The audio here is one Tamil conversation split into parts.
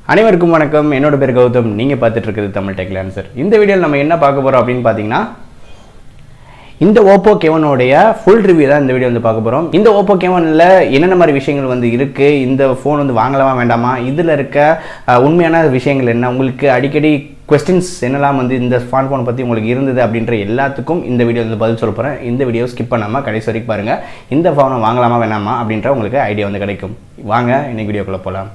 அனைவருக்கும் வணக்கம் என்னோட பேர் கௌதம் நீங்கள் பார்த்துட்டு இருக்கிறது தமிழ் டெக் லான்சர் இந்த வீடியோவில் நம்ம என்ன பார்க்க போகிறோம் அப்படின்னு பார்த்தீங்கன்னா இந்த ஓப்போ கெவனோடைய ஃபுல் ரிவ்யூ தான் இந்த வீடியோ வந்து பார்க்க போகிறோம் இந்த ஓப்போ கெவனில் என்னென்ன மாதிரி விஷயங்கள் வந்து இருக்குது இந்த ஃபோன் வந்து வாங்கலாமா வேண்டாமா இதில் இருக்க அஹ், உண்மையான விஷயங்கள் என்ன உங்களுக்கு அடிக்கடி கொஸ்டின்ஸ் என்னெல்லாம் வந்து இந்த ஸ்மார்ட் ஃபோன் பற்றி உங்களுக்கு இருந்தது அப்படின்ற எல்லாத்துக்கும் இந்த வீடியோ வந்து பதில் சொல்ல போகிறேன் இந்த வீடியோ ஸ்கிப் பண்ணாமல் கடைசி வரைக்கும் பாருங்கள் இந்த ஃபோனை வாங்கலாமா வேணாமா அப்படின்ற உங்களுக்கு ஐடியா வந்து கிடைக்கும் வாங்க இன்னைக்கு வீடியோக்குள்ளே போகலாம்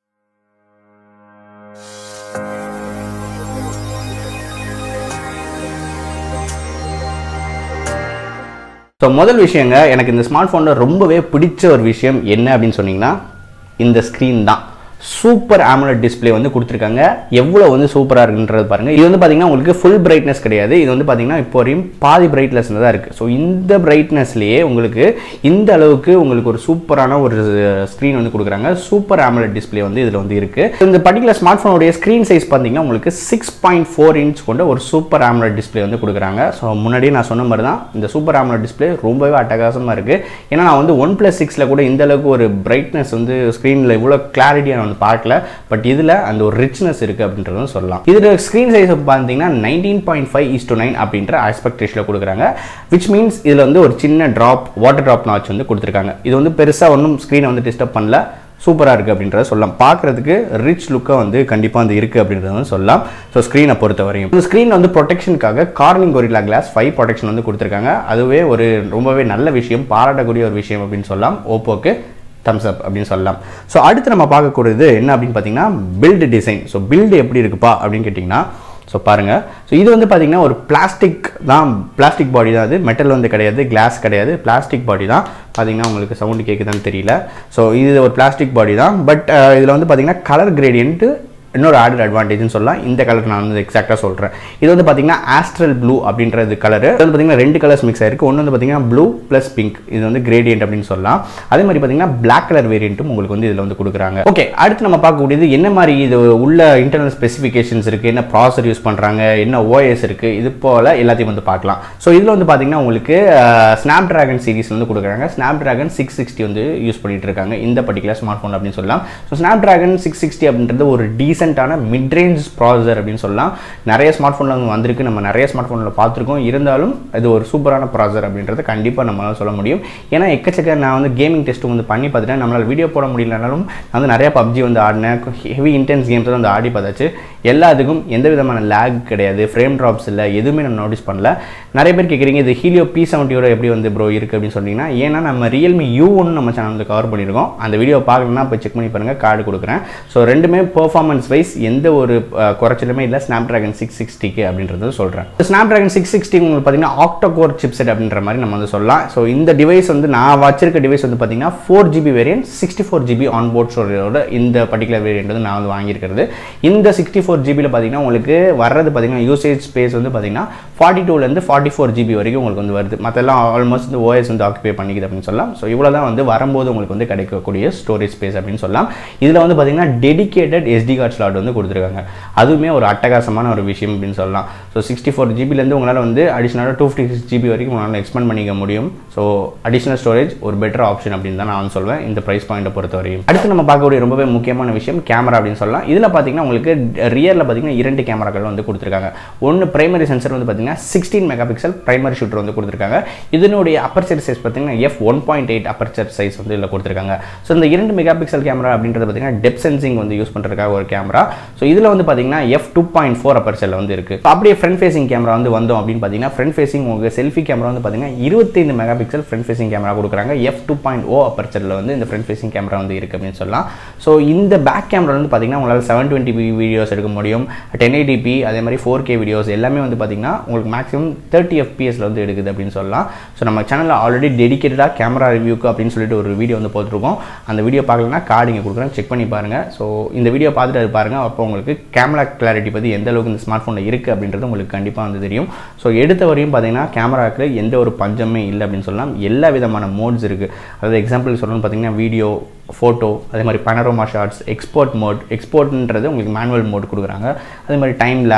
ஸோ முதல் விஷயங்க எனக்கு இந்த ஸ்மார்ட் ஃபோனில் ரொம்பவே பிடிச்ச ஒரு விஷயம் என்ன அப்படின்னு சொன்னீங்கன்னா இந்த ஸ்க்ரீன் தான் சூப்பர் AMOLED டிஸ்ப்ளே வந்து கொடுத்துருக்காங்க எவ்வளோ வந்து சூப்பராக இருக்குன்றது பாருங்கள் இது வந்து பார்த்தீங்கன்னா உங்களுக்கு ஃபுல் பிரைட்னஸ் கிடையாது இது வந்து பார்த்தீங்கன்னா இப்போ வரையும் பாதி பிரைட்னஸ் தான் இருக்குது ஸோ இந்த பிரைட்னஸ்லேயே உங்களுக்கு இந்த அளவுக்கு உங்களுக்கு ஒரு சூப்பரான ஒரு ஸ்க்ரீன் வந்து கொடுக்குறாங்க சூப்பர் AMOLED டிஸ்ப்ளே வந்து இதில் வந்து இருக்குது இந்த பர்டிகுலர் ஸ்மார்ட் ஃபோனுடைய ஸ்க்ரீன் சைஸ் பார்த்தீங்கன்னா உங்களுக்கு சிக்ஸ் பாயிண்ட் ஃபோர் இன்ச் கொண்ட ஒரு சூப்பர் AMOLED டிஸ்ப்ளே வந்து கொடுக்குறாங்க ஸோ முன்னாடியே நான் சொன்ன மாதிரி தான் இந்த சூப்பர் AMOLED டிஸ்ப்ளே ரொம்பவே அட்டகாசமாக இருக்குது ஏன்னா நான் வந்து ஒன் ப்ளஸ் சிக்ஸில் கூட இந்த அளவுக்கு ஒரு பிரைட்னஸ் வந்து ஸ்க்ரீனில் இவ்வளோ கிளாரிட்டியாக நான் வந்து பார்க்கல பட் இதில் அந்த ஒரு ரிச்னஸ் இருக்குது அப்படின்றதும் சொல்லலாம் இதில் ஸ்க்ரீன் சைஸ் பார்த்தீங்கன்னா nineteen point five is nine அப்படின்ற ஆஸ்பெக்ட் ரேஷியில் கொடுக்குறாங்க விச் மீன்ஸ் இதில் வந்து ஒரு சின்ன ட்ராப் வாட்டர் ட்ராப் நாச் வந்து கொடுத்துருக்காங்க இது வந்து பெருசாக ஒன்றும் ஸ்க்ரீனை வந்து டிஸ்டர்ப் பண்ணல சூப்பராக இருக்குது அப்படின்றத சொல்லலாம் பார்க்குறதுக்கு ரிச் லுக்காக வந்து கண்டிப்பாக வந்து இருக்குது அப்படின்றத வந்து சொல்லலாம் ஸோ ஸ்க்ரீனை பொறுத்த வரையும் இந்த ஸ்க்ரீன் வந்து ப்ரொடெக்ஷனுக்காக Corning Gorilla glass five protection வந்து கொடுத்துருக்காங்க அதுவே ஒரு ரொம்பவே நல்ல விஷயம் பாராட்டக்கூடிய ஒரு விஷயம் அப்படின்னு சொல்லலாம் ஓப்போக்கு தம்ஸ் அப் அப்படின்னு சொல்லலாம் ஸோ அடுத்து நம்ம பார்க்கக்கூடியது என்ன அப்படின்னு பார்த்தீங்கன்னா பில்டு டிசைன் ஸோ பில்டு எப்படி இருக்குப்பா அப்படின்னு கேட்டிங்கன்னா ஸோ பாருங்கள் ஸோ இது வந்து பார்த்தீங்கன்னா ஒரு பிளாஸ்டிக் தான் பிளாஸ்டிக் பாடி தான் அது மெட்டல் வந்து கிடையாது கிளாஸ் கிடையாது பிளாஸ்டிக் பாடி தான் பார்த்தீங்கன்னா உங்களுக்கு சவுண்டு கேட்குதான்னு தெரியல ஸோ இது ஒரு பிளாஸ்டிக் பாடி தான் பட் இதில் வந்து பார்த்தீங்கன்னா கலர் கிரேடியன்ட்டு இன்னொரு ஆடட் அட்வான்டேஜ்னு சொல்லலாம் இந்த கலர் நான் வந்து எக்ஸாக்டாக சொல்கிறேன் இது வந்து பார்த்தீங்கன்னா ஆஸ்ட்ரல் ப்ளூ அப்படின்றது கலர் இது வந்து பார்த்தீங்கன்னா ரெண்டு கலர்ஸ் மிக்ஸ் ஆயிருக்கு ஒன்று வந்து பார்த்தீங்கன்னா ப்ளூ ப்ளஸ் பிங்க் இது வந்து கிரேடியன்ட் அப்படின்னு சொல்லலாம் அதே மாதிரி பார்த்தீங்கன்னா பிளாக் கலர் வேரியண்ட்டும் உங்களுக்கு வந்து இதில் வந்து கொடுக்குறாங்க ஓகே அடுத்து நம்ம பார்க்கக்கூடியது என்ன மாதிரி இது உள்ள இன்டர்னல் ஸ்பெசிஃபிகேஷன்ஸ் இருக்குது என்ன ப்ராசர் யூஸ் பண்ணுறாங்க என்ன ஓஎஸ் இருக்குது இது போல் எல்லாத்தையும் வந்து பார்க்கலாம் ஸோ இதில் வந்து பார்த்தீங்கன்னா உங்களுக்கு ஸ்னாப் ட்ராகன் சீரிஸ் வந்து கொடுக்குறாங்க ஸ்னாப் ட்ராகன் சிக்ஸ் சிக்ஸ்டி வந்து யூஸ் பண்ணிட்டு இருக்காங்க இந்த பர்டிகுலர் ஸ்மார்ட் ஃபோன் அப்படின்னு சொல்லலாம் so Snapdragon six sixty அப்படின்றது ஒரு டீசென்ட்டான மிட் ரேஞ்ச் ப்ராசர் அப்படின்னு சொல்லலாம் நிறைய ஸ்மார்ட் ஃபோனில் வந்து வந்திருக்கு நம்ம நிறைய ஸ்மார்ட் ஃபோனில் பார்த்துருக்கோம் இருந்தாலும் இது ஒரு சூப்பரான ப்ராசர் அப்படின்றத கண்டிப்பாக நம்மளால் சொல்ல முடியும் ஏன்னா எக்கச்சக்க நான் வந்து கேமிங் டெஸ்ட் வந்து பண்ணி பார்த்துட்டேன் நம்மளால் வீடியோ போட முடியலனாலும் நான் வந்து நிறைய பப்ஜி வந்து ஆடினேன் ஹெவி இன்டென்ஸ் கேம்ஸ் வந்து ஆடி பார்த்தாச்சு எல்லாத்துக்கும் எந்த விதமான லேக் கிடையாது ஃப்ரேம் ட்ராப்ஸ் இல்லை எதுவுமே நான் நோட்டீஸ் பண்ணல நிறைய பேர் கேட்குறீங்க இது ஹீலியோ பி செவன்ட்டியோட எப்படி வந்து ப்ரோ இருக்குது அப்படின்னு சொன்னீங்கன்னா ஏன்னா நம்ம ரியல்மி யூ ஒன்று நம்ம சேனலில் கவர் பண்ணியிருக்கோம் அந்த வீடியோ பார்க்கணும்னா போய் செக் பண்ணி பாருங்கள் கார்டு கொடுக்குறேன் ஸோ ரெண்டுமே பெர்ஃபார்மன்ஸ் வைஸ் எந்த ஒரு அஹ், குறைச்சலுமே இல்லை ஸ்னாப் ட்ராகன் சிக்ஸ் சிக்ஸ்டிக்கு அப்படின்றது சொல்கிறேன் ஸ்னாப் ட்ராகன் சிக்ஸ் சிக்ஸ்டி உங்களுக்கு பார்த்தீங்கன்னா ஆக்டோகோர் சிப்செட் அப்படின்ற மாதிரி நம்ம வந்து சொல்லலாம் ஸோ இந்த டிவைஸ் வந்து நான் வச்சிருக்க டிவைஸ் வந்து பார்த்தீங்கன்னா four GB variant sixty four GB on board ஸ்டோரேஜோட இந்த பர்டிகுலர் வேரியன்ட் வந்து நான் வந்து வாங்கியிருக்கிறது இந்த சிக்ஸ்டி ஃபோர் ஜிபியில் பார்த்தீங்கன்னா உங்களுக்கு வர்றது பார்த்தீங்கன்னா யூசேஜ் ஸ்பேஸ் வந்து பார்த்தீங்கன்னா ஃபார்ட்டி டூலேருந்து ஃபார்ட்டி ஃபோர் ஜிபி வரைக்கும் உங்களுக்கு வந்து வருது மற்றெல்லாம் ஆல்மோஸ்ட் இந்த ஓஎஸ் வந்து ஆக்குபை பண்ணிக்குது அப்படின்னு சொல்லலாம் ஸோ இவ்வளோ தான் வந்து வரும்போது உங்களுக்கு வந்து கிடைக்கக்கூடிய ஸ்டோரேஜ் ஸ்பேஸ் அப்படின்னு சொல்லலாம் இதில் வந்து பார்த்தீங்கன்னா டெடிகேட்டட் எஸ்டி கார்டு ஸ்லாட் வந்து கொடுத்துருக்காங்க அதுவுமே ஒரு அட்டகாசமான ஒரு விஷயம் அப்படின்னு சொல்லலாம் ஸோ சிக்ஸ்டி ஃபோர் ஜிபிலேருந்து உங்களால் வந்து அடிஷனலாக டூ ஃபிஃப்டி சிக்ஸ் ஜிபி வரைக்கும் உங்களால் எக்ஸ்பெண்ட் பண்ணிக்க முடியும் ஸோ அடிஷனல் ஸ்டோரேஜ் ஒரு பெட்டர் ஆப்ஷன் அப்படின்னு தான் நான் வந்து சொல்வேன் இந்த ப்ரைஸ் பாயிண்ட்டை பொறுத்தவரையும் அடுத்து நம்ம பார்க்கக்கூடிய ரொம்பவே முக்கியமான விஷயம் கேமரா அப்படின்னு சொல்லலாம் இதில் பார்த்தீங்கன்னா உங்களுக்கு ரியரில் பார்த்தீங்கன்னா இரண்டு கேமராக்கள் வந்து கொடுத்துருக்காங்க ஒன்று பிரைமரி சென்சர் வந்து பார்த்தீங்கன்னா sixteen mega pixel primary shooter வந்து கொடுத்துருக்காங்க இதனுடைய அப்பர்ச்சர் சைஸ் பார்த்தீங்கன்னா F one point eight aperture size வந்து இதில் கொடுத்துருக்காங்க ஸோ இந்த இரண்டு மெகா பிக்சல் கேமரா அப்படின்றது பார்த்தீங்கன்னா டெப் சென்சிங் வந்து யூஸ் பண்ணுறதுக்காக ஒரு கேமரா ஸோ இதில் வந்து பார்த்தீங்கன்னா எஃப் டூ பாயிண்ட் ஃபோர் அப்பர்ச்சரில் வந்து இருக்குது So, அப்படியே ஃப்ரண்ட் ஃபேசிங் கேமரா வந்து வந்தோம் அப்படின்னு பார்த்தீங்கன்னா ஃப்ரண்ட் ஃபேசிங் உங்களுக்கு செல்ஃபி கேமரா வந்து பார்த்தீங்கன்னா இருபத்தைந்து mega pixel front facing camera கொடுக்குறாங்க எஃப் டூ பாயிண்ட் ஓ அப்பர்ச்சரில் வந்து இந்த ஃப்ரண்ட் ஃபேசிங் கேமரா வந்து இருக்குது அப்படின்னு சொல்லலாம் ஸோ இந்த பேக் கேமரா வந்து பார்த்தீங்கன்னா உங்களால் செவன் டுவெண்ட்டி வீடியோஸ் எடுக்க முடியும் டென் எயிட்டிபி அதே மாதிரி ஃபோர் கே வீடியோஸ் எல்லாமே வந்து பார்த்தீங்கன்னா உங்களுக்கு மேக்ஸிமம் தேர்ட்டி எஃப்பிஎஸ்ல வந்து எடுக்குது அப்படின்னு சொல்லலாம் ஸோ நம்ம சேனலில் ஆல்ரெடி டெடிக்கேட்டடாக கேமரா ரிவ்யூக்கு அப்படின்னு சொல்லிட்டு ஒரு வீடியோ வந்து போட்டிருக்கோம் அந்த வீடியோ பார்க்கலன்னா கார்டு இங்கே கொடுக்குறேன் செக் பண்ணி பாருங்கள் ஸோ இந்த வீடியோ பார்த்துட்டு அது பாருங்கள் அப்போ உங்களுக்கு கேமரா கிளாரிட்டி பற்றி எந்த அளவுக்கு இந்த ஸ்மார்ட் ஃபோனில் இருக்குது அப்படின்றது உங்களுக்கு கண்டிப்பாக வந்து தெரியும் ஸோ எடுத்த வரையும் பார்த்தீங்கன்னா கேமராக்கு எந்த ஒரு பஞ்சமே இல்லை அப்படின்னு சொல்லலாம் எல்லா விதமான மோட்ஸ் இருக்குது அதாவது எக்ஸாம்பிள் சொல்லணும்னு பார்த்தீங்கன்னா வீடியோ ஃபோட்டோ அதே மாதிரி பனரோமா ஷார்ட்ஸ் எக்ஸ்போர்ட் மோட் எக்ஸ்போர்ட்ன்றது உங்களுக்கு மேனுவல் மோட் கொடுக்குறாங்க அதே மாதிரி டைம் லேப்ஸ்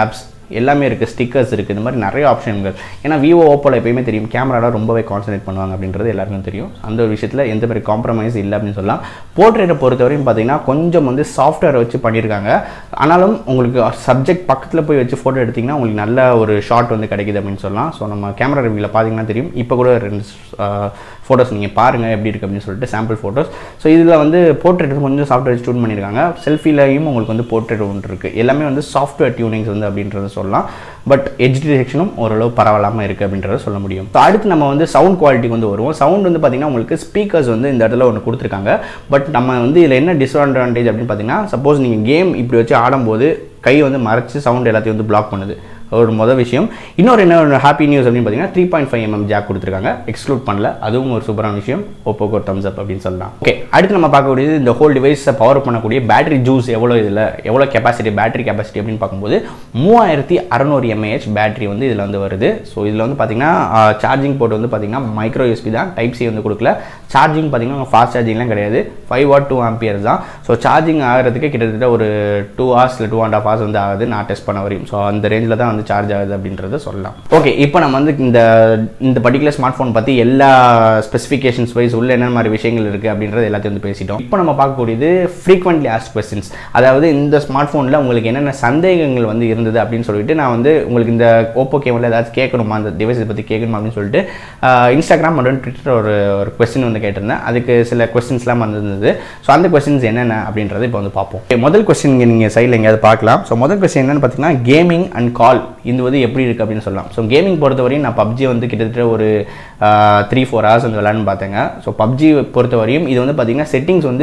எல்லாமே இருக்குது ஸ்டிக்கர்ஸ் இருக்குது இந்த மாதிரி நிறைய ஆப்ஷன்கள் ஏன்னா விவோ ஓப்போவில் எப்பயுமே தெரியும் கேமராவில் ரொம்பவே கான்சன்ட்ரேட் பண்ணுவாங்க அப்படின்றது எல்லாருக்கும் தெரியும் அந்த ஒரு விஷயத்தில் எந்த மாதிரி காம்ப்ரமைஸ் இல்லை அப்படின்னு சொல்லலாம் போர்ட்ரேட்டை பொறுத்தவரையும் பார்த்தீங்கன்னா கொஞ்சம் வந்து சாஃப்ட்வேர் வச்சு பண்ணியிருக்காங்க ஆனாலும் உங்களுக்கு சப்ஜெக்ட் பக்கத்தில் போய் வச்சு ஃபோட்டோ எடுத்திங்கன்னா உங்களுக்கு நல்ல ஒரு ஷாட் வந்து கிடைக்குது அப்படின்னு சொல்லலாம் ஸோ நம்ம கேமரா ரிவ்யூவில் பார்த்தீங்கன்னா தெரியும் இப்போ கூட ரெண்டு ஃபோட்டோஸ் நீங்கள் பாருங்கள் எப்படி இருக்குது அப்படின்னு சொல்லிட்டு சாம்பிள் ஃபோட்டோஸ் ஸோ இதில் வந்து போர்ட்ரேட் கொஞ்சம் சாஃப்ட்வேர் வச்சு டியூன் பண்ணியிருக்காங்க செல்ஃபிலையும் உங்களுக்கு வந்து போர்ட்ரேட் ஒன்று இருக்குது எல்லாமே வந்து சாஃப்ட்வேர் டியூனிங்ஸ் வந்து அப்படின்றத சொல்லலாம் பட் எஜ் டிடெக்ஷனும் ஓரளவு பரவாயில்லாமல் இருக்குது அப்படின்றத சொல்ல முடியும் ஸோ அடுத்து நம்ம வந்து சவுண்ட் குவாலிட்டிக்கு வந்து வருவோம் சவுண்ட் வந்து பார்த்திங்கன்னா உங்களுக்கு ஸ்பீக்கர்ஸ் வந்து இந்த இடத்துல ஒன்று கொடுத்துருக்காங்க பட் நம்ம வந்து இதில் என்ன டிஸ்அட்வான்டேஜ் அப்படின்னு பார்த்தீங்கன்னா சப்போஸ் நீங்கள் கேம் இப்படி வச்சு ஆடும்போது கை வந்து மறைச்சு சவுண்ட் எல்லாத்தையும் வந்து பிளாக் பண்ணுது ஒரு மொதல் விஷயம் இன்னொரு என்ன ஒரு ஹாப்பி நியூஸ் அப்படின்னு பார்த்தீங்கன்னா three point five MM jack கொடுத்துருக்காங்க எக்ஸ்க்ளூட் பண்ணல அதுவும் ஒரு சூப்பரான விஷயம் ஒப்போக்கு ஒரு தம்ஸ் அப் அப்படின்னு சொல்லலாம் ஓகே அடுத்து நம்ம பார்க்கக்கூடியது இந்த ஹோல் டிவைஸை பவர் பண்ணக்கூடிய பேட்டரி ஜூஸ் எவ்வளோ இதில் எவ்வளோ கெப்பாசிட்டி பேட்டரி கெப்பாசிட்டி அப்படின்னு பார்க்கும்போது மூவாயிரத்தி அறநூறு எம்ஏஹெச் பேட்டரி வந்து இதில் வந்து வருது ஸோ இதில் வந்து பார்த்தீங்கன்னா சார்ஜிங் போர்ட் வந்து பார்த்தீங்கன்னா மைக்ரோ யூஸ்பி தான் டைப் சி வந்து கொடுக்கல சார்ஜிங் பார்த்தீங்கன்னா ஃபாஸ்ட் சார்ஜிங்லாம் கிடையாது ஃபைவ் வாட் டூ ஆம்பியர்ஸ் தான் ஸோ சார்ஜிங் ஆகிறதுக்கு கிட்டத்தட்ட ஒரு டூ ஹவர்ஸ் இல்லை டூ அண்ட் ஹாஃப் ஹவர்ஸ் வந்து ஆகுது நான் டெஸ்ட் பண்ண வரையும் ஸோ அந்த ரேஞ்சில் தான் வந்து சார்ஜ் ஆகுது அப்படின்றத சொல்லலாம் ஓகே இப்போ நம்ம வந்து இந்த இந்த பர்டிகுலர் ஸ்மார்ட் ஃபோன் பற்றி எல்லா ஸ்பெசிஃபிகேஷன்ஸ் வைஸ் உள்ள என்ன மாதிரி விஷயங்கள் இருக்குது அப்படின்றது எல்லாத்தையும் வந்து பேசிட்டோம் இப்போ நம்ம பார்க்கக்கூடியது ஃப்ரீக்வெண்ட்லி ஆஸ்க் கொஸ்டின்ஸ் அதாவது இந்த ஸ்மார்ட் ஃபோனில் உங்களுக்கு என்னென்ன சந்தேகங்கள் வந்து இருந்தது அப்படின்னு சொல்லிட்டு நான் வந்து உங்களுக்கு இந்த ஓப்போ கேமரில் ஏதாச்சும் கேட்கணுமா அந்த டிவைஸை பற்றி கேட்கணுமா அப்படின்னு சொல்லிட்டு இன்ஸ்டாகிராம் மற்றும் ட்விட்டர் ஒரு ஒரு கொஸ்டின் வந்து கேட்டிருந்தேன் அதுக்கு சில கொஸ்டின்ஸ்லாம் வந்திருந்தது ஸோ அந்த கொஸ்டின்ஸ் என்னென்ன அப்படின்றத இப்போ வந்து பார்ப்போம் Okay, முதல் கொஸ்டின் நீங்கள் சைடில் எங்கேயாவது பார்க்கலாம் ஸோ முதல் கொஸ்டின் என்னன்னு பார்த்தீங்கன்னா கேமிங் அண்ட் கால் இது வந்து எப்படி இருக்குது அப்படின்னு சொல்லலாம் ஸோ கேமிங் பொறுத்தவரையும் நான் பப்ஜி வந்து கிட்டத்தட்ட ஒரு த்ரீ ஃபோர் ஹவர்ஸ் வந்து விளாட்னு பார்த்தேங்க ஸோ பப்ஜி பொறுத்தவரையும் இது வந்து பார்த்தீங்கன்னா செட்டிங்ஸ் வந்து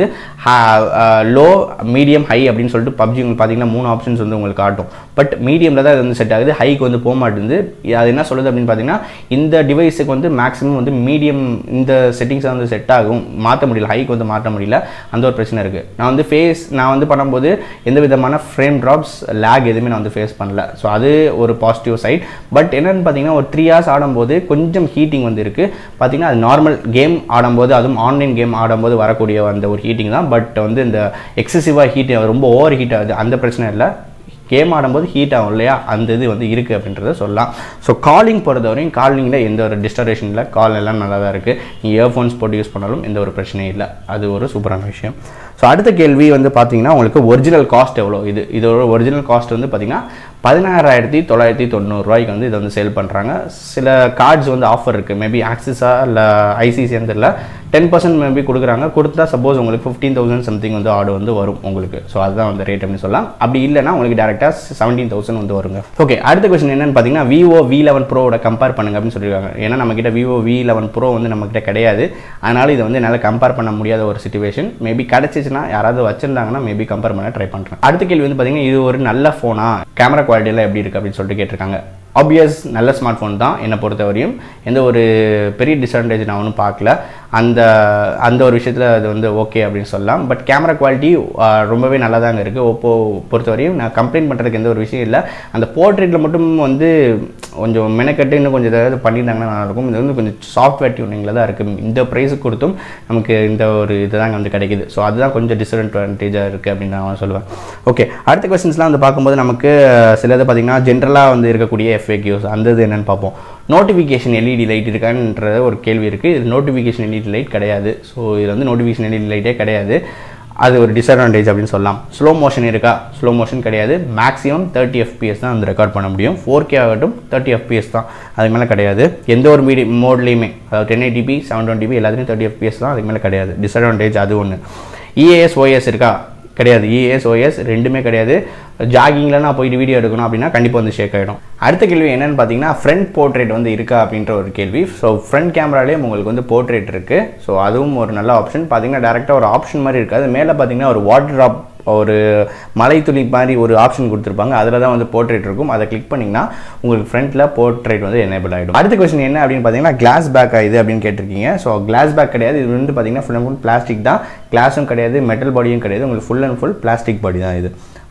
லோ மீடியம் ஹை அப்படின்னு சொல்லிட்டு பப்ஜி உங்களுக்கு பார்த்தீங்கன்னா மூணு ஆப்ஷன்ஸ் வந்து உங்களுக்கு காட்டும் பட் மீடியமில் தான் இது வந்து செட் ஆகுது ஹைக்கு வந்து போக மாட்டேங்குது அது என்ன சொல்லுது அப்படின்னு பார்த்தீங்கன்னா இந்த டிவைஸுக்கு வந்து மேக்ஸிமம் வந்து மீடியம் இந்த செட்டிங்ஸை வந்து செட் ஆகும் மாற்ற முடியல ஹைக்கு வந்து மாற்ற முடியல அந்த ஒரு பிரச்சனை இருக்குது நான் வந்து ஃபேஸ் நான் வந்து பண்ணும்போது எந்த விதமான ஃப்ரேம் ட்ராப்ஸ் லேக் எதுவுமே நான் வந்து ஃபேஸ் பண்ணல ஸோ அது ஒரு பாசிட்டிவ் சைட் பட் என்னென்னு பார்த்தீங்கன்னா ஒரு த்ரீ ஹவர்ஸ் ஆடும்போது கொஞ்சம் ஹீட்டிங் வந்து இருக்குது பார்த்தீங்கன்னா அது நார்மல் கேம் ஆடும்போது அதுவும் ஆன்லைன் கேம் ஆடும்போது வரக்கூடிய அந்த ஒரு ஹீட்டிங் தான் பட் வந்து இந்த எக்ஸசிவாக ஹீட் ரொம்ப ஓவர் ஹீட் ஆகுது அந்த பிரச்சனை இல்லை கேம் ஆடும்போது ஹீட் ஆகும் இல்லையா அந்த இது வந்து இருக்குது அப்படின்றத சொல்லலாம் ஸோ காலிங் பொறுத்தவரையும் காலிங்கில் எந்த ஒரு டிஸ்டரேஷன் இல்லை கால் எல்லாம் நல்லா தான் இருக்குது நீ இயர்ஃபோன்ஸ் போட்டு யூஸ் பண்ணாலும் எந்த ஒரு பிரச்சனையும் இல்லை அது ஒரு சூப்பரான விஷயம் ஸோ அடுத்த கேள்வி வந்து பார்த்தீங்கன்னா உங்களுக்கு ஒரிஜினல் காஸ்ட் எவ்வளோ இது இதோட ஒரிஜினல் காஸ்ட் வந்து பார்த்தீங்கன்னா பதினாறாயிரத்தி தொள்ளாயிரத்தி தொண்ணூறுரூவாய்க்கு வந்து இதை வந்து சேல் பண்ணுறாங்க சில கார்ட்ஸ் வந்து ஆஃபர் இருக்குது மேபி ஆக்சிஸா இல்லை ஐசிசின்னு தெரியல டென் பர்சன்ட் மேபி கொடுக்குறாங்க கொடுத்தா சப்போஸ் உங்களுக்கு ஃபிஃப்டீன் தௌசண்ட் சம்திங் வந்து ஆர்டர் வந்து வரும் உங்களுக்கு ஸோ அதுதான் வந்து ரேட் அப்படின்னு சொல்லலாம் அப்படி இல்லைனா உங்களுக்கு டேரெக்டாக செவன்டீன் தௌசண்ட் வந்து வருங்க ஓகே அடுத்த கொஸ்டின் என்னன்னு பார்த்தீங்கன்னா விவோ வி லெவன் ப்ரோவோட கம்பேர் பண்ணுங்க அப்படின்னு சொல்லியிருக்காங்க ஏன்னா நம்மக்கிட்ட விவோ வி லெவன் ப்ரோ வந்து நம்மக்கிட்ட கிடையாது அதனால் இதை வந்து என்னால் கம்பேர் பண்ண முடியாத ஒரு சுச்சுவேஷன் மேபி கிடச்சிச்சுன்னா யாராவது வச்சிருந்தாங்கன்னா மேபி கம்பேர் பண்ண ட்ரை பண்ணுறேன் அடுத்த கேள்வி வந்து பார்த்தீங்கன்னா இது ஒரு நல்ல ஃபோனா கேமரா குவாலிட்டியெல்லாம் எப்படி இருக்குது அப்படின்னு சொல்லிட்டு கேட்டிருக்காங்க ஆப்வியஸ் நல்ல ஸ்மார்ட் ஃபோன் தான் என்னை பொறுத்தவரையும் எந்த ஒரு பெரிய டிஸ்அட்வான்டேஜ் நான் ஒன்றும் பார்க்கல அந்த அந்த ஒரு விஷயத்தில் அது வந்து ஓகே அப்படின்னு சொல்லலாம் பட் கேமரா குவாலிட்டி ரொம்பவே நல்லா தாங்க இருக்குது ஓப்போ பொறுத்தவரையும் நான் கம்ப்ளைண்ட் பண்ணுறதுக்கு எந்த ஒரு விஷயம் இல்லை அந்த போர்ட்ரேட்டில் மட்டும் வந்து கொஞ்சம் மெனக்கட்டு இன்னும் கொஞ்சம் ஏதாவது பண்ணியிருந்தாங்கன்னா நல்லாயிருக்கும் இது வந்து கொஞ்சம் சாஃப்ட்வேர் டியூனிங்கில் தான் இருக்குது இந்த ப்ரைஸுக்கு கொடுத்தும் நமக்கு இந்த ஒரு இதுதாங்க வந்து கிடைக்குது ஸோ அதுதான் கொஞ்சம் டிஸ்அட்வான்டேஜாக இருக்குது அப்படின்னு நான் சொல்லுவேன் ஓகே அடுத்த கொஸ்டின்ஸ்லாம் வந்து பார்க்கும்போது நமக்கு சிலது பார்த்திங்கன்னா ஜென்ரலாக வந்து இருக்கக்கூடிய எஃப்ஏக்யூஸ் அந்த இது என்னென்னு பார்ப்போம் நோட்டிஃபிகேஷன் எல்இடி லைட் இருக்கான்ற ஒரு கேள்வி இருக்குது இது நோட்டிஃபிகேஷன் எல்இடி லைட் கிடையாது ஸோ இது வந்து நோட்டிஃபிகேஷன் எல்இடி லைட்டே கிடையாது அது ஒரு டிஸ்அட்வான்டேஜ் அப்படின்னு சொல்லலாம் ஸ்லோ மோஷன் இருக்கா ஸ்லோ மோஷன் கிடையாது மேக்ஸிமம் தேர்ட்டி எஃபிஎஸ் தான் வந்து ரெக்கார்ட் பண்ண முடியும் ஃபோர் கே ஆகட்டும் தேர்ட்டி எஃபிஎஸ் தான் அதுக்கு மேலே கிடையாது எந்த ஒரு மீடி மோட்லேயுமே அதாவது டென் எயிட்டிபி செவன் டுவெண்ட்டிபி எல்லாத்துலேயும் தேர்ட்டி எஃபிஎஸ் தான் அதுக்கு மேலே கிடையாது டிஸ்அட்வான்டேஜ் அது ஒன்று இஏஎஸ் ஓஎஸ் இருக்கா கிடையாது இஏஎஸ் ஓஎஸ் ரெண்டுமே கிடையாது ஜாகிங்கில் நான் போயிட்டு வீடியோ எடுக்கணும் அப்படின்னா கண்டிப்பாக வந்து ஷேக் ஆகிடும் அடுத்த கேள்வி என்னென்னு பார்த்தீங்கன்னா ஃப்ரண்ட் போர்ட்ரேட் வந்து இருக்கா அப்படின்ற ஒரு கேள்வி ஸோ ஃப்ரண்ட் கேமராலேயும் உங்களுக்கு வந்து போர்ட்ரேட் இருக்குது ஸோ அதுவும் ஒரு நல்ல ஆப்ஷன் பார்த்தீங்கன்னா டேரெக்டாக ஒரு ஆப்ஷன் மாதிரி இருக்காது மேலே பார்த்தீங்கன்னா ஒரு வாட்டர் ட்ராப் ஒரு மலை துளி மாதிரி ஒரு ஆப்ஷன் கொடுத்துருப்பாங்க அதில் தான் வந்து போர்ட்ரேட் இருக்கும் அதை கிளிக் பண்ணிங்கன்னா உங்களுக்கு ஃப்ரண்ட்டில் போர்ட்ரேட் வந்து எனேபிள் ஆகிடும் அடுத்த கொஸ்டின் என்ன அப்படின்னு பார்த்தீங்கன்னா கிளாஸ் பேக் இது அப்படின்னு கேட்டிருக்கீங்க ஸோ கிளாஸ் பேக் கிடையாது இது வந்து பார்த்தீங்கன்னா ஃபுல் அண்ட் ஃபுல் பிளாஸ்டிக் தான் கிளாஸும் கிடையாது மெட்டல் பாடியும் கிடையாது உங்களுக்கு full and full plastic body தான் இது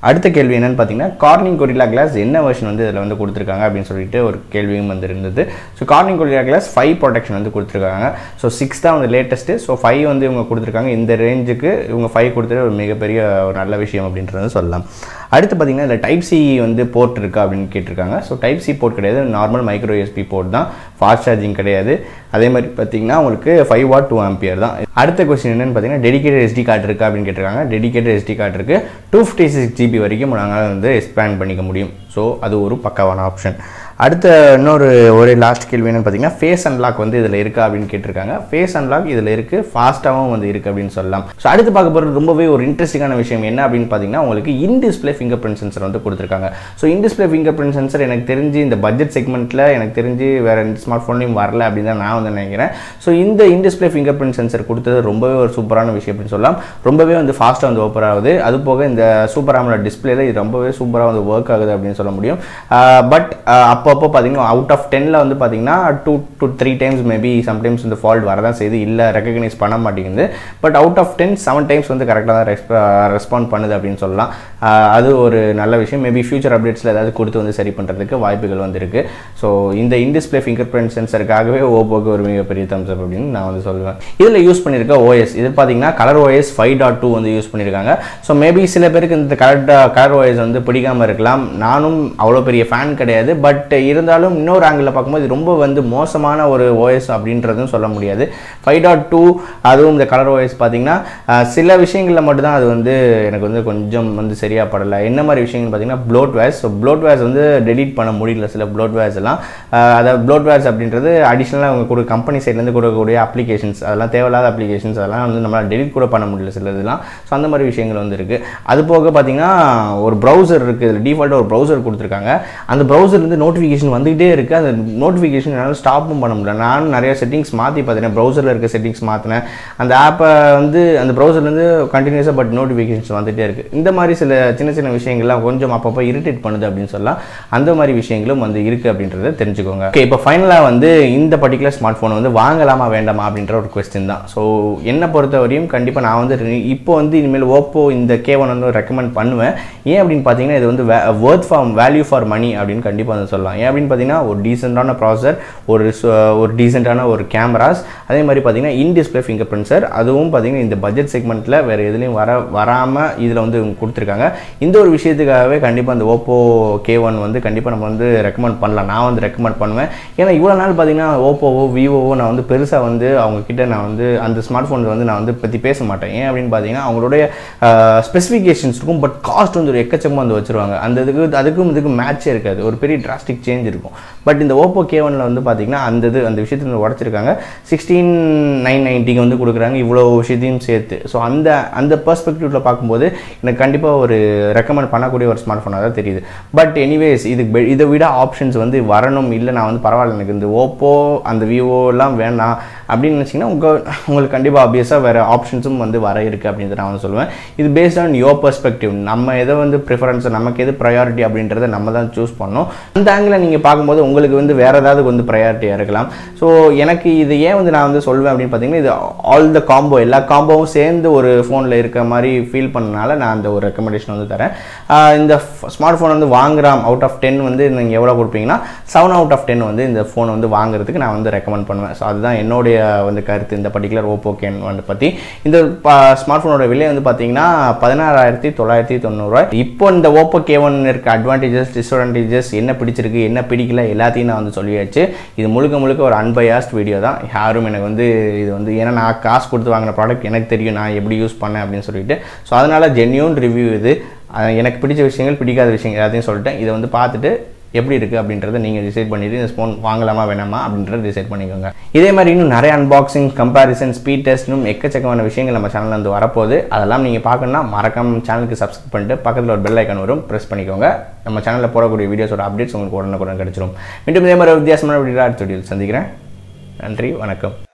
அடுத்த கேள்வி என்னன்னு பார்த்தீங்கன்னா கார்னிங் கொரில்லா கிளாஸ் என்ன வெர்ஷன் வந்து இதில் வந்து கொடுத்துருக்காங்க அப்படின்னு சொல்லிட்டு ஒரு கேள்வியும் வந்து இருந்தது so Corning Gorilla glass five protection வந்து கொடுத்துருக்காங்க ஸோ சிக்ஸ் தான் வந்து லேட்டஸ்ட்டு ஸோ ஃபைவ் வந்து இவங்க கொடுத்துருக்காங்க இந்த ரேஞ்சுக்கு இவங்க ஃபைவ் கொடுத்தது ஒரு மிகப்பெரிய ஒரு நல்ல விஷயம் அப்படின்றத சொல்லலாம் அடுத்து பார்த்தீங்கன்னா இதில் டைப் சி வந்து போர்ட் இருக்கா அப்படின்னு கேட்டிருக்காங்க ஸோ டைப் சி போர்ட் கிடையாது நார்மல் மைக்ரோ யூஎஸ்பி போர்ட் தான் ஃபாஸ்ட் சார்ஜிங் கிடையாது அதே மாதிரி பார்த்தீங்கன்னா உங்களுக்கு ஃபைவ் வாட் டூ ஆம்பியர் தான் அடுத்த கொஸ்டின் என்னன்னு பார்த்தீங்கன்னா டெடிகேட்டட் எஸ்டி கார்டு இருக்கா அப்படின்னு கேட்டிருக்காங்க டெடிகேட்டட் எஸ்டி கார்டு இருக்குது டூ ஃபிஃப்டி சிக்ஸ் ஜிபி வரைக்கும் நாங்கள் வந்து எக்ஸ்பேண்ட் பண்ணிக்க முடியும் ஸோ அது ஒரு பக்காவான ஆப்ஷன் அடுத்த இன்னொரு ஒரு லாஸ்ட் கேள்வி என்னன்னு பார்த்தீங்கன்னா ஃபேஸ் அன்லாக் வந்து இதில் இருக்கா அப்படின்னு கேட்டிருக்காங்க ஃபேஸ் அன்லாக் இதில் இருக்குது ஃபாஸ்ட்டாகவும் வந்து இருக்குது அப்படின்னு சொல்லலாம் ஸோ அடுத்து பார்க்க போகிறது ரொம்பவே ஒரு இன்ட்ரெஸ்டிங்கான விஷயம் என்ன அப்படின்னு பார்த்தீங்கன்னா உங்களுக்கு in display finger print sensor வந்து கொடுத்துருக்காங்க so in display finger print sensor எனக்கு தெரிஞ்சு இந்த பட்ஜெட் செக்மெண்ட்டில் எனக்கு தெரிஞ்சு வேறு எந்த ஸ்மார்ட் ஃபோன்லையும் வரல அப்படின்னு தான் நான் வந்து நினைக்கிறேன் ஸோ இந்த in display finger print sensor கொடுத்தது ரொம்பவே ஒரு சூப்பரான விஷயம் அப்படின்னு சொல்லலாம் ரொம்பவே வந்து ஃபாஸ்ட்டாக வந்து ஓப்பர் ஆகுது அது போக இந்த சூப்பர் ஆமலா டிஸ்பிளேல இது ரொம்பவே சூப்பராக வந்து ஒர்க் ஆகுது அப்படின்னு சொல்ல முடியும் பட் அப்பப்போ பார்த்தீங்கன்னா அவுட் ஆஃப் டென்னில் வந்து பார்த்தீங்கன்னா two to three times maybe sometimes இந்த ஃபால்ட் வரதான் செய்யுது இல்லை ரெக்கக்னைஸ் பண்ண மாட்டேங்குது but out of ten seven times வந்து கரெக்டாக தான் ரெஸ்ப ரெஸ்பாண்ட் பண்ணுது அப்படின்னு சொல்லலாம் ஆஹ் அது ஒரு நல்ல விஷயம் மேபி ஃபியூச்சர் அப்டேட்ஸில் ஏதாவது கொடுத்து வந்து சரி பண்ணுறதுக்கு வாய்ப்புகள் வந்து இருக்கு ஸோ இந்த இன்டிஸ்பிளே ஃபிங்கர் பிரிண்ட் சென்சருக்காகவே ஓப்போக்கு ஒரு மிகப்பெரிய தம்ஸ் அப் அப்படின்னு நான் வந்து சொல்லுவேன் இதில் யூஸ் பண்ணியிருக்க ஓஎஸ் இது பார்த்தீங்கன்னா colour OS five dot two வந்து யூஸ் பண்ணியிருக்காங்க ஸோ மேபி சில பேருக்கு இந்த கலர் கலர் ஓஎஸ் வந்து பிடிக்காம இருக்கலாம் நானும் அவ்வளோ பெரிய ஃபேன் கிடையாது பட் இருந்தாலும் இன்னொரு ஆங்கிளில் பார்க்கும்போது இது ரொம்ப வந்து மோசமான ஒரு ஓஎஸ் அப்படின்றதும் சொல்ல முடியாது ஃபைவ் டாட் டூ அதுவும் இந்த கலர் ஓஎஸ் பார்த்தீங்கன்னா அஹ், சில விஷயங்களில் மட்டும்தான் அது வந்து எனக்கு வந்து கொஞ்சம் வந்து சரியாக படலை என்ன மாதிரி விஷயங்கள் பார்த்தீங்கன்னா bloatware so bloatware வந்து டெலீட் பண்ண முடியல சில ப்ளோட் வேர்ஸ் எல்லாம் அஹ், அதாவது ப்ளோட் வேர்ஸ் அப்படின்றது அடிஷ்னலாக அவங்க கொடு கம்பெனி சைட்லேருந்து கொடுக்கக்கூடிய அப்ளிகேஷன்ஸ் அதெல்லாம் தேவையில்லாத அப்ளிகேஷன்ஸ் அதெல்லாம் வந்து நம்மளால் டெலீட் கூட பண்ண முடியல சில இதெல்லாம் ஸோ அந்த மாதிரி விஷயங்கள் வந்து இருக்குது அது போக பார்த்தீங்கன்னா ஒரு ப்ரௌசர் இருக்குது இதில் டிஃபால்ட்டாக ஒரு ப்ரௌசர் கொடுத்துருக்காங்க அந்த ப்ரௌசர்லேருந்து நோட்டிஃபிகேஷன் வந்துகிட்டே இருக்குது அந்த நோட்டிஃபிகேஷன் என்னால் ஸ்டாப்பும் பண்ண முடியல நான் நிறைய செட்டிங்ஸ் மாற்றி பார்த்தேன் ப்ரௌசரில் இருக்க செட்டிங்ஸ் மாற்றினேன் அந்த ஆப்பை வந்து அந்த ப்ரௌசர்லேருந்து கண்டினியூஸாக பட் நோட்டிஃபிகேஷன்ஸ் வந்துகிட்டே இருக்குது இந்த மாதிரி சில சின்ன சின்ன விஷயங்கள்லாம் கொஞ்சம் அப்பப்போ இரிட்டேட் பண்ணுது அப்படின்னு சொல்லலாம் அந்த மாதிரி விஷயங்களும் வந்து இருக்குது அப்படின்றத தெரிஞ்சுக்கோங்க ஓகே இப்போ ஃபைனலாக வந்து இந்த பர்டிகுலர் ஸ்மார்ட் ஃபோனை வந்து வாங்கலாமா வேண்டாமா அப்படின்ற ஒரு கொஸ்டின் தான் ஸோ என்னை பொறுத்த வரையும் கண்டிப்பாக நான் வந்து re- இப்போ வந்து இனிமேல் ஓப்போ இந்த கே ஒன் வந்து ரெக்கமெண்ட் பண்ணுவேன் ஏன் அப்படின்னு பார்த்தீங்கன்னா இது வந்து worth for value for money அப்படின்னு கண்டிப்பாக வந்து சொல்லலாம் ஏன் அப்படின்னு பார்த்தீங்கன்னா ஒரு டீசெண்டான ப்ராசர் ஒரு சு- ஒரு டீசெண்டான ஒரு கேமராஸ் அதே மாதிரி பார்த்தீங்கன்னா in display finger print sir அதுவும் பார்த்தீங்கன்னா இந்த பட்ஜெட் செக்மெண்ட்டில் வேறு எதுலேயும் வர வராமல் இதில் வந்து இவங்க கொடுத்துருக்காங்க இந்த ஒரு விஷயத்துக்காகவே கண்டிப்பாக இந்த ஓப்போ கே ஒன் வந்து கண்டிப்பாக நம்ம வந்து ரெக்கமெண்ட் பண்ணலாம் நான் வந்து ரெக்கமெண்ட் பண்ணுவேன் ஏன்னா இவ்வளோ நாள் பார்த்தீங்கன்னா ஓப்போவோ விவோவோ நான் வந்து பெருசாக வந்து அவங்க கிட்ட நான் வந்து அந்த ஸ்மார்ட் ஃபோன் வந்து நான் வந்து பற்றி பேச மாட்டேன் ஏன் அப்படின்னு பார்த்தீங்கன்னா அவங்களுடைய ஸ்பெசிஃபிகேஷன்ஸ் இருக்கும் பட் காஸ்ட் வந்து ஒரு எக்கச்சக்கமாக வந்து வச்சிருவாங்க அந்த இதுக்கு அதுக்கும் இதுக்கும் மேட்சே இருக்காது ஒரு பெரிய டிராஸ்டிக் சேஞ்ச் இருக்கும் பட் இந்த ஓப்போ கே ஒனில் வந்து பார்த்தீங்கன்னா அந்த இது அந்த விஷயத்தை வந்து உடச்சிருக்காங்க சிக்ஸ்டீன் நைன் நைன்ட்டிக்கு வந்து கொடுக்குறாங்க இவ்வளோ விஷயத்தையும் சேர்த்து ஸோ அந்த அந்த பெர்ஸ்பெக்டிவ்ல பார்க்கும்போது எனக்கு கண்டிப்பாக ஒரு ரெக்கமெண்ட் பண்ணக்கூடிய ஒரு ஸ்மார்ட் ஃபோனாக தான் தெரியுது பட் எனிவேஸ் இது பெ- இதை விட ஆப்ஷன்ஸ் வந்து வரணும் இல்லை நான் வந்து பரவாயில்ல எனக்கு இந்த ஓப்போ அந்த விவோ எல்லாம் வேணாம் அப்படின்னு நினச்சிங்கன்னா உங்கள் உங்களுக்கு கண்டிப்பாக ஆப்வியஸாக வேறு ஆப்ஷன்ஸும் வந்து வர இருக்குது அப்படின்றத நான் வந்து சொல்லுவேன் இது பேஸ்ட் ஆன் யோர் பெர்ஸ்பெக்டிவ் நம்ம எதை வந்து ப்ரிஃபரன்ஸ் நமக்கு எது ப்ரையாரிட்டி அப்படின்றத நம்ம தான் சூஸ் பண்ணோம் அந்த ஆங்கிளில் நீங்கள் பார்க்கும்போது உங்களுக்கு வந்து வேறு ஏதாவது வந்து ப்ரையாரிட்டியாக இருக்கலாம் ஸோ எனக்கு இது ஏன் வந்து நான் வந்து சொல்வேன் அப்படின்னு பார்த்தீங்கன்னா இது ஆல் த காம்போ எல்லா காம்போவும் சேர்ந்து ஒரு ஃபோனில் இருக்க மாதிரி ஃபீல் பண்ணனால நான் அந்த ஒரு ரெக்கமெண்டேஷன் வந்து தரேன் ஆஹ் இந்த ஸ்மார்ட் ஃபோன் வந்து வாங்குறாம் அவுட் ஆஃப் டென் வந்து நீங்கள் எவ்வளோ கொடுப்பீங்கன்னா செவன் அவுட் ஆஃப் டென் வந்து இந்த ஃபோன் வந்து வாங்குறதுக்கு நான் வந்து ரெக்கமெண்ட் பண்ணுவேன் ஸோ அதுதான் என்னுடைய வந்து கருத்து இந்த பர்டிகுலர் ஓப்போ கேன் வந்து பற்றி இந்த ஸ்மார்ட் ஃபோனோட விலை வந்து பார்த்தீங்கன்னா பதினாறாயிரத்தி தொள்ளாயிரத்தி தொண்ணூறுரூவா இப்போ இந்த ஓப்போ கே ஒன் இருக்க அட்வான்டேஜஸ் டிஸ்அட்வான்டேஜஸ் என்ன பிடிச்சிருக்கு என்ன பிடிக்கல எல்லாத்தையும் நான் வந்து சொல்லியாச்சு இது முழுக்க முழுக்க ஒரு அன்பயாஸ்ட் வீடியோ தான் யாரும் எனக்கு வந்து இது வந்து ஏன்னா நான் காசு கொடுத்து வாங்கின ப்ராடக்ட் எனக்கு தெரியும் நான் எப்படி யூஸ் பண்ணேன் அப்படின்னு சொல்லிட்டு ஸோ அதனால் ஜென்யூன் ரிவ்யூ இது அஹ் எனக்கு பிடிச்ச விஷயங்கள் பிடிக்காத விஷயங்கள் எல்லாத்தையும் சொல்லிட்டேன் இதை வந்து பார்த்துட்டு எப்படி இருக்குது அப்படின்றத நீங்கள் டிசைட் பண்ணிவிட்டு இந்த ஸ்போன் வாங்கலாமா வேணாமா அப்படின்றத டிசைட் பண்ணிக்கோங்க இதே மாதிரி இன்னும் நிறைய அன்பாக்சிங் கம்பேரிசன் ஸ்பீட் டெஸ்ட் இன்னும் எக்கச்சக்கமான விஷயங்கள் நம்ம சேனலில் வந்து வரப்போகுது அதெல்லாம் நீங்கள் பார்க்கணும்னா மறக்காம சேனலுக்கு சப்ஸ்கிரைப் பண்ணிட்டு பக்கத்தில் ஒரு பெல் ஐக்கான் வரும் ப்ரெஸ் பண்ணிக்கோங்க நம்ம சேனலில் போடக்கூடிய வீடியோஸோட அப்டேட்ஸ் உங்களுக்கு உடனுக்குடன் கிடச்சிரும் மீண்டும் இதே மாதிரி ஒரு வித்தியாசமான வீடியோ அடுத்த வீடியோவில் சந்திக்கிறேன் நன்றி வணக்கம்